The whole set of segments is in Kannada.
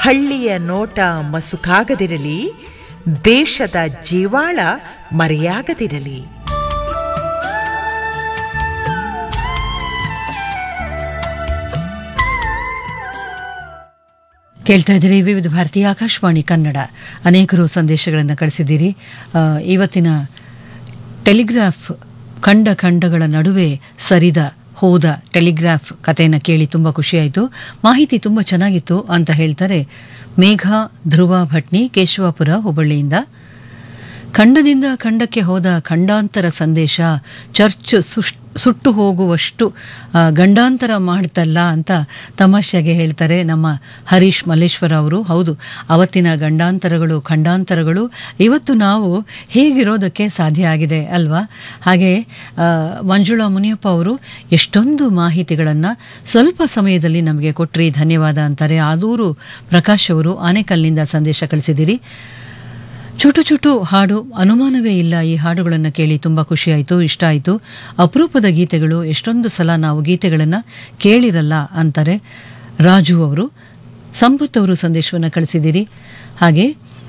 ಹಳ್ಳಿಯ ನೋಟ ಮಸುಕಾಗದಿರಲಿ ದೇಶದ ಜೀವಾಳ ಮರೆಯಾಗದಿರಲಿ ಕೇಳ್ತಾ ಇದ್ದೀರಿ ವಿವಿಧ ಭಾರತಿ ಆಕಾಶವಾಣಿ ಕನ್ನಡ ಅನೇಕರು ಸಂದೇಶಗಳನ್ನು ಕಳಿಸಿದ್ದೀರಿ ಆ, ಇವತ್ತಿನ ಟೆಲಿಗ್ರಾಫ್ ಖಂಡ ಖಂಡಗಳ ನಡುವೆ ಸರಿದ ಹೋದ ಟೆಲಿಗ್ರಾಫ್ ಕಥೆಯನ್ನು ಕೇಳಿ ತುಂಬ ಖುಷಿಯಾಯಿತು ಮಾಹಿತಿ ತುಂಬ ಚೆನ್ನಾಗಿತ್ತು ಅಂತ ಹೇಳ್ತಾರೆ ಮೇಘ ಧ್ರುವ ಭಟ್ನಿ ಕೇಶವಾಪುರ ಹುಬ್ಬಳ್ಳಿಯಿಂದ ಖಂಡದಿಂದ ಖಂಡಕ್ಕೆ ಹೋದ ಖಂಡಾಂತರ ಸಂದೇಶ ಚರ್ಚ್ ಸುಷ್- ಸುಟ್ಟು ಹೋಗುವಷ್ಟು ಆ, ಗಂಡಾಂತರ ಮಾಡ್ತಲ್ಲ ಅಂತ ತಮಾಷೆಗೆ ಹೇಳ್ತಾರೆ ನಮ್ಮ ಹರೀಶ್ ಮಲ್ಲೇಶ್ವರ ಅವರು ಹೌದು ಅವತ್ತಿನ ಗಂಡಾಂತರಗಳು ಖಂಡಾಂತರಗಳು ಇವತ್ತು ನಾವು ಹೇಗಿರೋದಕ್ಕೆ ಸಾಧ್ಯ ಆಗಿದೆ ಅಲ್ವಾ ಹಾಗೆ ಆ, ಮಂಜುಳಾ ಮುನಿಯಪ್ಪ ಅವರು ಎಷ್ಟೊಂದು ಮಾಹಿತಿಗಳನ್ನು ಸ್ವಲ್ಪ ಸಮಯದಲ್ಲಿ ನಮಗೆ ಕೊಟ್ರಿ ಧನ್ಯವಾದ ಅಂತಾರೆ ಆದೂರು ಪ್ರಕಾಶ್ ಅವರು ಆನೆಕಲ್ನಿಂದ ಸಂದೇಶ ಕಳಿಸಿದ್ದೀರಿ ಚುಟು ಚುಟು ಹಾಡು ಅನುಮಾನವೇ ಇಲ್ಲ ಈ ಹಾಡುಗಳನ್ನು ಕೇಳಿ ತುಂಬ ಖುಷಿಯಾಯಿತು ಇಷ್ಟ ಆಯಿತು ಅಪರೂಪದ ಗೀತೆಗಳು ಎಷ್ಟೊಂದು ಸಲ ನಾವು ಗೀತೆಗಳನ್ನು ಕೇಳಿರಲ್ಲ ಅಂತಾರೆ ರಾಜು ಅವರು ಸಂಪತ್ ಅವರು ಸಂದೇಶವನ್ನು ಕಳಿಸಿದ್ದೀರಿ ಹಾಗೆ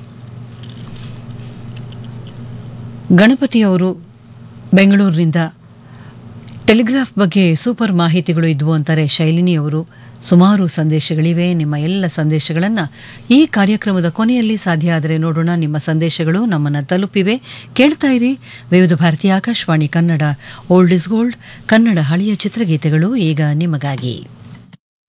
ಗಣಪತಿಯವರು ಬೆಂಗಳೂರಿನಿಂದ ಟೆಲಿಗ್ರಾಫ್ ಬಗ್ಗೆ ಸೂಪರ್ ಮಾಹಿತಿಗಳು ಇದ್ವು ಅಂತಾರೆ ಶೈಲಿನಿ ಅವರು ಸುಮಾರು ಸಂದೇಶಗಳಿವೆ ನಿಮ್ಮ ಎಲ್ಲ ಸಂದೇಶಗಳನ್ನು ಈ ಕಾರ್ಯಕ್ರಮದ ಕೊನೆಯಲ್ಲಿ ಸಾಧ್ಯ ಆದರೆ ನೋಡೋಣ ನಿಮ್ಮ ಸಂದೇಶಗಳು ನಮ್ಮನ್ನು ತಲುಪಿವೆ ಕೇಳ್ತಾ ಇರಿ ವಿವಿಧ ಭಾರತೀಯ Akashvani Kannada old is gold Kannada ಹಳೆಯ ಚಿತ್ರಗೀತೆಗಳು ಈಗ ನಿಮಗಾಗಿ